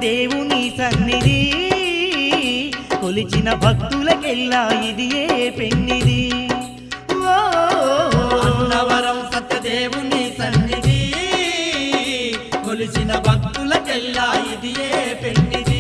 సత్యదేవుని సన్నిధి కొలిచిన భక్తులకెల్లా ఇది ఏ పెన్నిది ఓ అన్నవరం సత్యదేవుని సన్నిధి కొలిసిన భక్తులకెల్లా ఇది ఏ పెన్నిది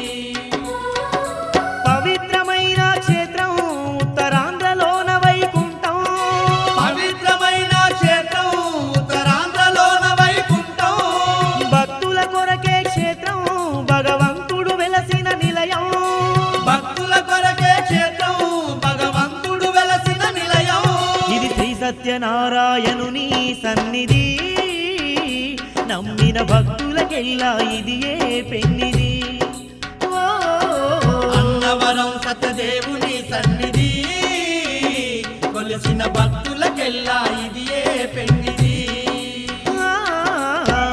పవిత్రమైన క్షేత్రం ఉత్తరాంధ్రలోన వైకుంఠం పవిత్రమైన క్షేత్రం ఉత్తరాంధ్రలోన వైకుంఠం భక్తుల కొరకే క్షేత్రం భగవంతుడు వెలసిన నిలయం భక్తుల కొరకే క్షేత్రం భగవంతుడు వెలసిన నిలయం ఇది శ్రీ సత్యనారాయణుని సన్నిధి నమ్మిన భక్తులకెల్లా ఇది ఏ పెన్నిది ఓ అన్నవరం సత్యదేవుని సన్నిధి కొలిసిన భక్తులకెల్లా ఇది ఏ పెన్నిది ఆ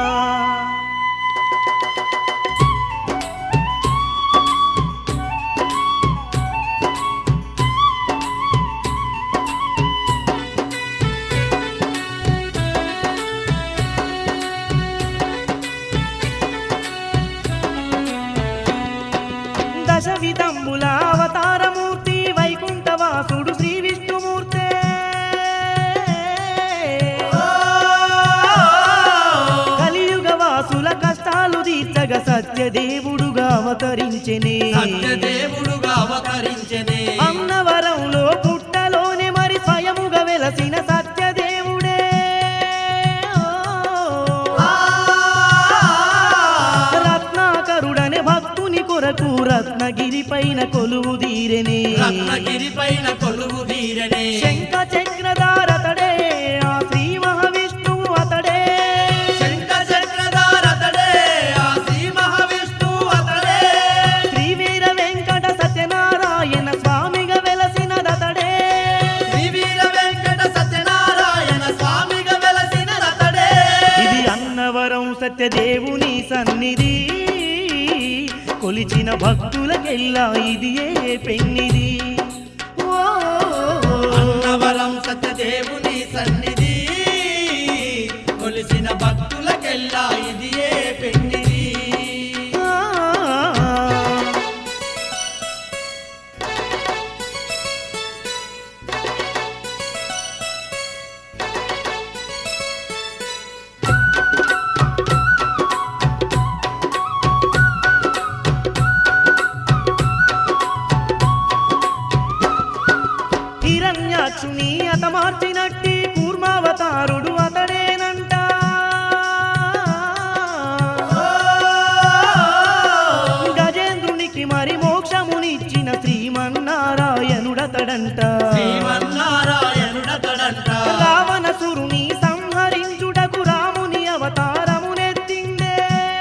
దశ విధంబుల అవతారమూర్తి వైకుంఠవాసుడు శ్రీ విష్ణుమూర్తే కలియుగ వాసుల కష్టాలు తీర్చగ సత్యదేవుడుగా అవతరించెనే సత్యదేవుడుగా అవతరించనే అన్నవరంలో పుట్టలోనే మరి స్వయముగా వెలసిన సత్యదేవుడే రత్నాకరుడనే భక్తుని కొరకు రత్నగిరి పైన కొలువు తీరెనే రత్నగిరి పైన కొలువు తీరనే శంఖ చక్రధారతడే ఆ శ్రీ మహావిష్ణువు అతడే శంఖ చక్రధారతడే ఆ శ్రీ మహావిష్ణువు అతడే శ్రీ వీర వెంకట సత్యనారాయణ స్వామిగా వెలసినదతడే శ్రీ వీర వెంకట సత్యనారాయణ స్వామిగా వెలసిన రతడే ఇది అన్నవరం సత్యదేవుని సన్నిధి కొలిచిన భక్తులకెల్లా ఇది ఏ పెన్నిది ఓ అన్నవరం సత్యదేవుని సన్నిధి కొలిసిన భక్తులకెల్లా ఇది ఏ పెన్నిది ఆ. హిరణ్యాక్షుని అతమార్చినట్టి కూర్మావతారుడు అతడేనంట గజేంద్రునికి మరి మోక్షమునిచ్చిన శ్రీమన్నారాయణుడతడంట శ్రీమన్నారాయణుడతడంట రావణసురుని సంహరించుటకు రాముని అవతారమునెత్తిందే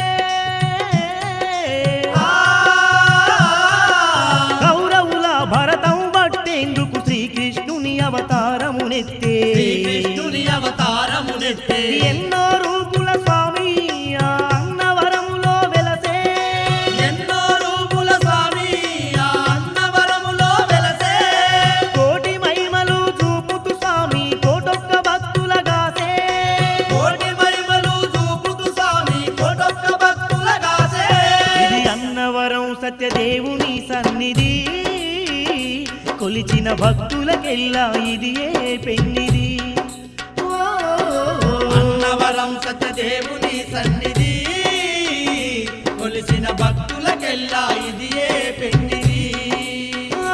కౌరవుల భరతం బట్టేందుకు శ్రీకృష్ణుని అవతారమునెత్తే శ్రీకృష్ణుని అవతారమునెత్తే ఎన్నో రూపుల స్వామి ఆ అన్నవరములో వెలసే ఎన్నో రూపుల స్వామి ఆ అన్నవరములో వెలసే కోటి మహిమలు చూపుతూ స్వామి కోటొక్క భక్తులగాసే కోటి మహిమలు చూపుతూ స్వామి కోటొక్క భక్తులగాసే ఇది అన్నవరం సత్యదేవుని సన్నిధి కొలిచిన భక్తులకెల్లా ఇది ఏ పెన్నిది ఓ అన్నవరం సత్యదేవుని సన్నిధి కొలిసిన భక్తులకెల్లా ఇది ఏ పెన్నిది ఆ.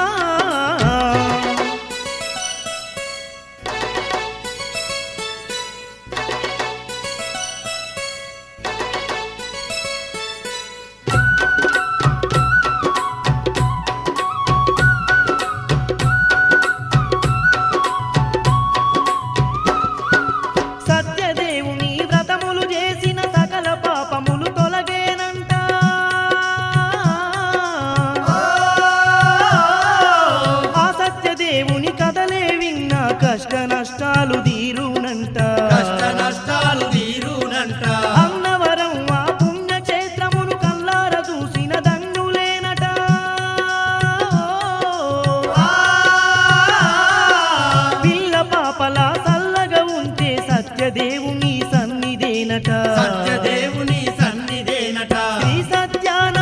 సత్యదేవుని వ్రతములు చేసిన సకల పాపములు తొలగేనంట ఆ సత్యదేవుని కథలే విన్న కష్ట నష్టాలు తీరునంట కష్ట నష్టాలు తీరునంట అన్నవరం ఆ పుణ్యక్షేత్రమును కల్లార చూసిన దండులేనట పిల్ల పాపల చల్లగా ఉంటే సత్యదేవుని సన్నిధేనట సత్యదేవుని సన్నిధేనట శ్రీ సత్యాన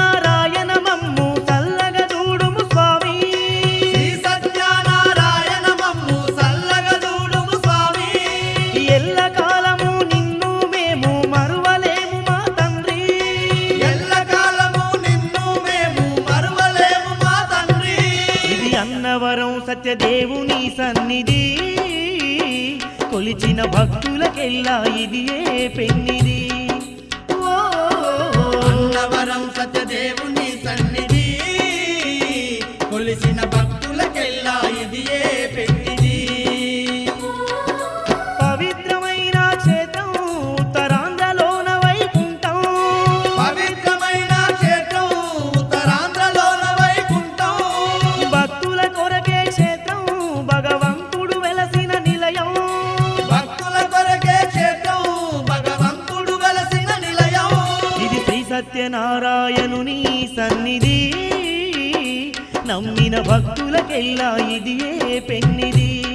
సత్యదేవుని సన్నిధి కొలిచిన భక్తులకెల్లా ఇది ఏ పెన్నిది ఓ అన్నవరం సత్యదేవుని సన్నిధి కొలిసిన భక్తులకెల్లా ఇది ఏ పెన్నిది పవిత్రమైన క్షేత్రం ఉత్తరాంధ్రలోన వైకుంఠం పవిత్రమైన క్షేత్రం ఉత్తరాంధ్రలోన వైకుంఠం భక్తుల కొరకే క్షేత్రం భగవంతుడు వెలసిన నిలయం భక్తుల కొరకే క్షేత్రం భగవంతుడు వెలసిన నిలయం ఇది శ్రీ సత్యనారాయణుని సన్నిధి నమ్మిన భక్తులకెల్లా ఇది ఏ పెన్నిది